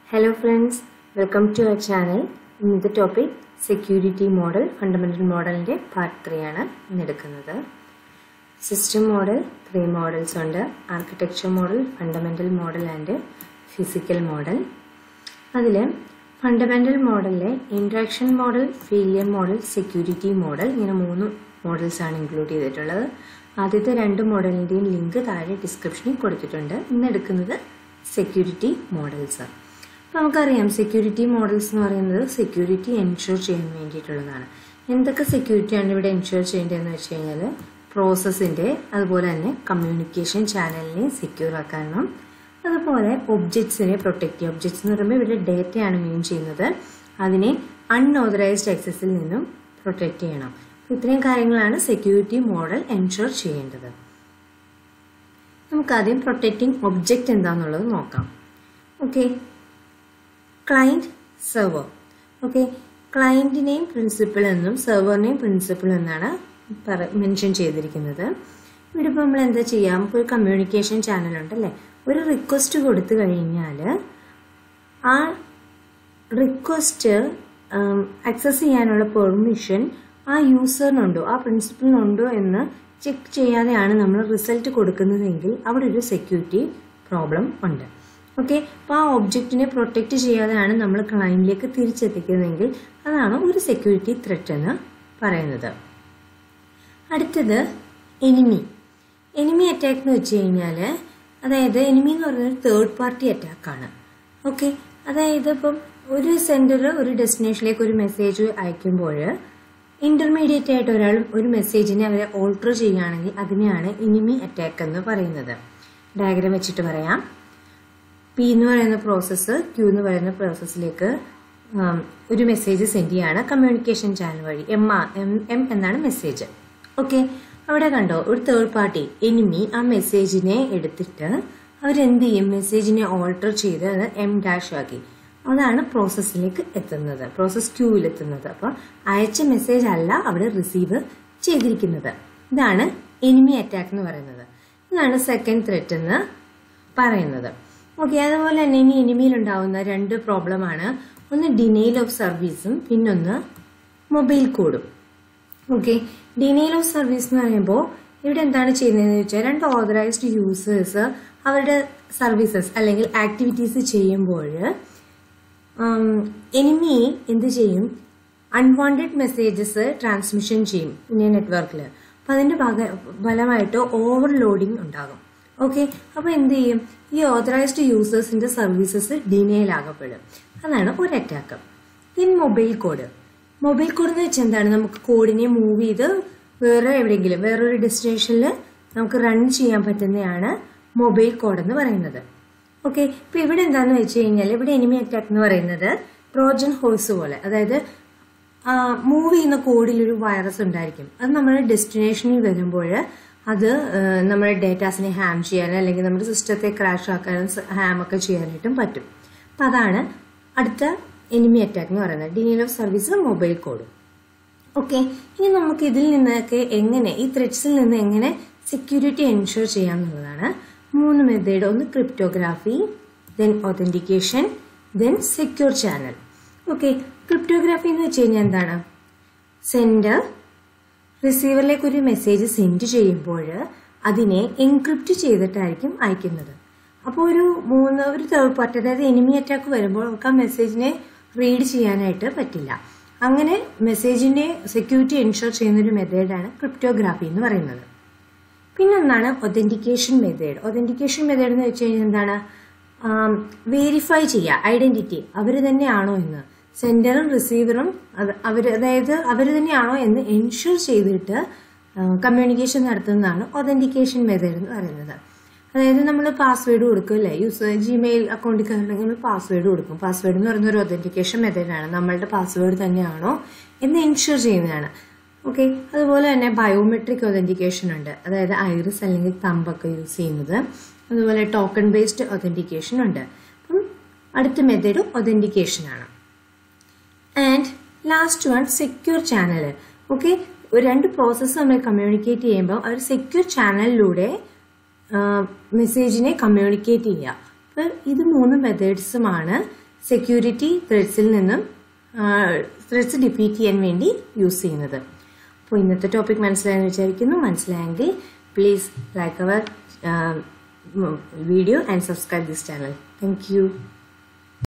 Hello friends, welcome to our channel. ഇന്നത്തെ topic security model fundamental മോഡലിന്റെ part three ആണ് ഇന്ന് എടുക്കുന്നത് സിസ്റ്റം മോഡൽ ത്രീ മോഡൽസ് ഉണ്ട് architecture model fundamental model and physical model അതിൽ ഫണ്ടമെന്റൽ മോഡലിലെ interaction model failure model security model ഇങ്ങനെ മൂന്ന് മോഡൽസ് ആണ് ഇൻക്ലൂഡ് ചെയ്തിട്ടുള്ളത് ആദ്യത്തെ രണ്ട് മോഡലിന്റെയും ലിങ്ക് താഴെ ഡിസ്ക്രിപ്ഷനിൽ കൊടുത്തിട്ടുണ്ട് ഇന്ന് എടുക്കുന്നത് സെക്യൂരിറ്റി മോഡൽസ് അപ്പോൾ നമുക്കറിയാം സെക്യൂരിറ്റി മോഡൽസ് എന്ന് പറയുന്നത് സെക്യൂരിറ്റി എൻഷുർ ചെയ്യാൻ വേണ്ടിയിട്ടുള്ളതാണ് എന്തൊക്കെ സെക്യൂരിറ്റിയാണ് ഇവിടെ എൻഷുർ ചെയ്യേണ്ടതെന്ന് വെച്ച് കഴിഞ്ഞാൽ പ്രോസസ്സിന്റെ അതുപോലെ തന്നെ കമ്മ്യൂണിക്കേഷൻ ചാനലിനെ സെക്യൂർ ആക്കണം അതുപോലെ ഒബ്ജക്ട്സിനെ പ്രൊട്ടക്ട് ചെയ്യുക ഒബ്ജക്ട്സ് എന്ന് പറയുമ്പോൾ ഇവിടെ ഡേറ്റയാണ് മീൻ ചെയ്യുന്നത് അതിനെ അൺഓതറൈസ്ഡ് ആക്സസിൽ നിന്നും പ്രൊട്ടക്ട് ചെയ്യണം അപ്പോൾ ഇത്രയും കാര്യങ്ങളാണ് സെക്യൂരിറ്റി മോഡൽ എൻഷുർ ചെയ്യേണ്ടത് നമുക്കാദ്യം പ്രൊട്ടക്റ്റിംഗ് ഒബ്ജക്റ്റ് എന്താണെന്നുള്ളത് നോക്കാം ഓക്കെ ക്ലയന്റ് സെർവർ ഓക്കെ ക്ലയന്റിനെയും പ്രിൻസിപ്പിൾ എന്നും സെർവറിനെയും പ്രിൻസിപ്പിൾ എന്നാണ് മെൻഷൻ ചെയ്തിരിക്കുന്നത് ഇവിടെ ഇപ്പോൾ നമ്മൾ എന്താ ചെയ്യുക നമുക്കൊരു കമ്മ്യൂണിക്കേഷൻ ചാനൽ ഉണ്ടല്ലേ ഒരു റിക്വസ്റ്റ് കൊടുത്തു കഴിഞ്ഞാൽ ആ റിക്വസ്റ്റ് ആക്സസ് ചെയ്യാനുള്ള പെർമിഷൻ ആ യൂസറിനുണ്ടോ ആ പ്രിൻസിപ്പിളിനുണ്ടോ എന്ന് ചെക്ക് ചെയ്യാതെയാണ് നമ്മൾ റിസൾട്ട് കൊടുക്കുന്നതെങ്കിൽ അവിടെ ഒരു സെക്യൂരിറ്റി പ്രോബ്ലം ഉണ്ട് ഓക്കെ അപ്പോൾ ആ ഒബ്ജക്റ്റിനെ പ്രൊട്ടക്റ്റ് ചെയ്യാതെയാണ് നമ്മൾ ക്ലയന്റിലേക്ക് തിരിച്ചെത്തിക്കുന്നതെങ്കിൽ അതാണ് ഒരു സെക്യൂരിറ്റി ത്രെറ്റ് എന്ന് പറയുന്നത് അടുത്തത് എനിമി എനിമി അറ്റാക്ക് എന്ന് വെച്ച് കഴിഞ്ഞാൽ അതായത് എനിമി എന്ന് പറയുന്നത് തേർഡ് പാർട്ടി അറ്റാക്കാണ് ഓക്കെ അതായത് ഇപ്പം ഒരു സെൻറ്റർ ഒരു ഡെസ്റ്റിനേഷനിലേക്ക് ഒരു മെസ്സേജ് അയക്കുമ്പോൾ ഇന്റർമീഡിയറ്റ് ആയിട്ട് ഒരാൾ ഒരു മെസ്സേജിനെ അവരെ ഓൾട്ടർ ചെയ്യുകയാണെങ്കിൽ അതിനെയാണ് എനിമി അറ്റാക്ക് എന്ന് പറയുന്നത് ഡയഗ്രാം വെച്ചിട്ട് പറയാം പി എന്ന് പറയുന്ന പ്രോസസ്സ് ക്യൂ എന്ന് പറയുന്ന പ്രോസസ്സിലേക്ക് ഒരു മെസ്സേജ് സെൻഡ് ചെയ്യാണ് കമ്മ്യൂണിക്കേഷൻ ചാനൽ വഴി എം ആർ എം എം എന്നാണ് മെസ്സേജ് ഓക്കെ അവിടെ കണ്ടോ ഒരു തേർഡ് പാർട്ടി എനിമി ആ മെസ്സേജിനെ എടുത്തിട്ട് അവരെന്ത് ചെയ്യും മെസ്സേജിനെ ഓൾട്ടർ ചെയ്ത് അത് എം ഡാഷ് ആക്കി അതാണ് പ്രോസസ്സിലേക്ക് എത്തുന്നത് പ്രോസസ് ക്യൂവിൽ എത്തുന്നത് അപ്പോൾ അയച്ച മെസ്സേജ് അല്ല അവിടെ റിസീവ് ചെയ്തിരിക്കുന്നത് ഇതാണ് എനിമി അറ്റാക്ക് എന്ന് പറയുന്നത് ഇതാണ് സെക്കൻഡ് ത്രെറ്റ് എന്ന് പറയുന്നത് ഓക്കെ അതുപോലെ തന്നെ ഇനി എനിമിയിൽ ഉണ്ടാവുന്ന രണ്ട് പ്രോബ്ലമാണ് ഒന്ന് ഡിനെയിൽ ഓഫ് സർവീസും പിന്നൊന്ന് മൊബൈൽ കോഡും ഓക്കെ ഡിനെയിൽ ഓഫ് സർവീസ് എന്ന് പറയുമ്പോൾ ഇവിടെ എന്താണ് ചെയ്യുന്നതെന്ന് വെച്ചാൽ രണ്ട് ഓതറൈസ്ഡ് യൂസേഴ്സ് അവരുടെ സർവീസസ് അല്ലെങ്കിൽ ആക്ടിവിറ്റീസ് ചെയ്യുമ്പോൾ എനിമി എന്ത് ചെയ്യും അൺവാണ്ടഡ് മെസ്സേജസ് ട്രാൻസ്മിഷൻ ചെയ്യും ഇന്ത്യ നെറ്റ്വർക്കിൽ അപ്പം അതിന്റെ ഭാഗ ഫലമായിട്ട് ഓവർലോഡിങ് ഉണ്ടാകും ഓക്കെ അപ്പോൾ എന്ത് ചെയ്യും ഈ ഓതറൈസ്ഡ് യൂസേഴ്സിന്റെ സർവീസസ് ഡിനെയിൽ ആകപ്പെടും അതാണ് ഒരു attack in mobile code mobile code എന്ന് വെച്ചാൽ എന്താണ് നമുക്ക് കോഡിനെ മൂവ് ചെയ്ത് വേറെ എവിടെയെങ്കിലും വേറൊരു ഡെസ്റ്റിനേഷനിൽ നമുക്ക് റൺ ചെയ്യാൻ പറ്റുന്നതാണ് മൊബൈൽ കോഡ് എന്ന് പറയുന്നത് ഓക്കെ ഇപ്പൊ ഇവിടെ എന്താന്ന് വെച്ച് കഴിഞ്ഞാൽ ഇവിടെ എനിമി അറ്റാക്ക് എന്ന് പറയുന്നത് ട്രോജൻ ഹോഴ്സ് പോലെ അതായത് മൂവ് ചെയ്യുന്ന കോഡിൽ ഒരു വൈറസ് ഉണ്ടായിരിക്കും അത് നമ്മുടെ ഡെസ്റ്റിനേഷനിൽ വരുമ്പോൾ അത് നമ്മുടെ ഡേറ്റാസിനെ ഹാം ചെയ്യാനും അല്ലെങ്കിൽ നമ്മുടെ സിസ്റ്റത്തെ ക്രാഷ് ആക്കാനും ഹാം ഒക്കെ ചെയ്യാനായിട്ടും പറ്റും അപ്പം അതാണ് അടുത്ത എനിമി അറ്റാക്ക് എന്ന് പറയുന്നത് ഡിനിയൽ ഓഫ് സർവീസ് മൊബൈൽ കോഡും ഓക്കെ ഇനി നമുക്ക് ഇതിൽ നിന്നൊക്കെ എങ്ങനെ ഈ ത്രെഡ്സിൽ നിന്ന് എങ്ങനെ സെക്യൂരിറ്റി എൻഷുർ ചെയ്യാം എന്നുള്ളതാണ് മൂന്ന് മെത്തേഡ് ഒന്ന് cryptography then authentication then secure channel okay cryptography എന്ന് വെച്ച് കഴിഞ്ഞാൽ എന്താണ് സെൻഡർ റിസീവറിലേക്ക് ഒരു മെസ്സേജ് സെൻഡ് ചെയ്യുമ്പോൾ അതിനെ എൻക്രിപ്റ്റ് ചെയ്തിട്ടായിരിക്കും അയക്കുന്നത് അപ്പോൾ ഒരു മൂന്ന് ഒരു തേർഡ് പാർട്ടി അതായത് എനിമി അറ്റാക്ക് വരുമ്പോൾ നമുക്ക് ആ മെസ്സേജിനെ റീഡ് ചെയ്യാനായിട്ട് പറ്റില്ല അങ്ങനെ മെസ്സേജിന്റെ സെക്യൂരിറ്റി എൻഷുർ ചെയ്യുന്ന ഒരു മെത്തേഡാണ് ക്രിപ്റ്റോഗ്രാഫി എന്ന് പറയുന്നത് പിന്നൊന്നാണ് ഒതന്റിക്കേഷൻ മെത്തേഡ് ഒതന്റിക്കേഷൻ മെത്തേഡ് എന്ന് വെച്ച് കഴിഞ്ഞാൽ എന്താണ് വേരിഫൈ ചെയ്യുക ഐഡന്റിറ്റി അവർ തന്നെയാണോ എന്ന് സെൻഡറും റിസീവറും അവർ അതായത് അവർ തന്നെയാണോ എന്ന് എൻഷുർ ചെയ്തിട്ട് കമ്മ്യൂണിക്കേഷൻ നടത്തുന്നതാണ് ഒതന്റിക്കേഷൻ മെത്തേഡ് എന്ന് പറയുന്നത് അതായത് നമ്മൾ പാസ്വേഡ് കൊടുക്കും അല്ലേ യൂസ് ജിമെയിൽ അക്കൗണ്ടിൽ കയറണമെങ്കിൽ നമ്മൾ പാസ്വേഡ് കൊടുക്കും പാസ്വേഡ് എന്ന് പറയുന്ന ഒരു ഒതന്റിക്കേഷൻ മെത്തേഡാണ് നമ്മളുടെ പാസ്വേഡ് തന്നെയാണോ എന്ന് എൻഷുർ ചെയ്യുന്നതാണ് ഓക്കെ അതുപോലെ തന്നെ ബയോമെട്രിക് ഒതന്റിക്കേഷൻ ഉണ്ട് അതായത് ഐറിസ് അല്ലെങ്കിൽ തമ്പൊക്കെ യൂസ് ചെയ്യുന്നത് അതുപോലെ ടോക്കൺ ബേസ്ഡ് ഒതന്റിക്കേഷൻ ഉണ്ട് അപ്പം അടുത്ത മെത്തേഡ് ഒതന്റിക്കേഷൻ ആണ് and last one secure channel okay രണ്ട് പ്രോസസ്സ് നമ്മൾ കമ്മ്യൂണിക്കേറ്റ് ചെയ്യുമ്പോൾ അവർ സെക്യൂർ ചാനലിലൂടെ മെസ്സേജിനെ കമ്മ്യൂണിക്കേറ്റ് ചെയ്യുക അപ്പോൾ ഇത് മൂന്ന് മെത്തേഡ്സുമാണ് സെക്യൂരിറ്റി ത്രെഡ്സിൽ നിന്നും ത്രെഡ്സ് ഡിഫീറ്റ് ചെയ്യാൻ വേണ്ടി യൂസ് ചെയ്യുന്നത് അപ്പോൾ ഇന്നത്തെ ടോപ്പിക് മനസ്സിലായെന്ന് വിചാരിക്കുന്നു മനസ്സിലായെങ്കിൽ please like our video and subscribe this channel thank U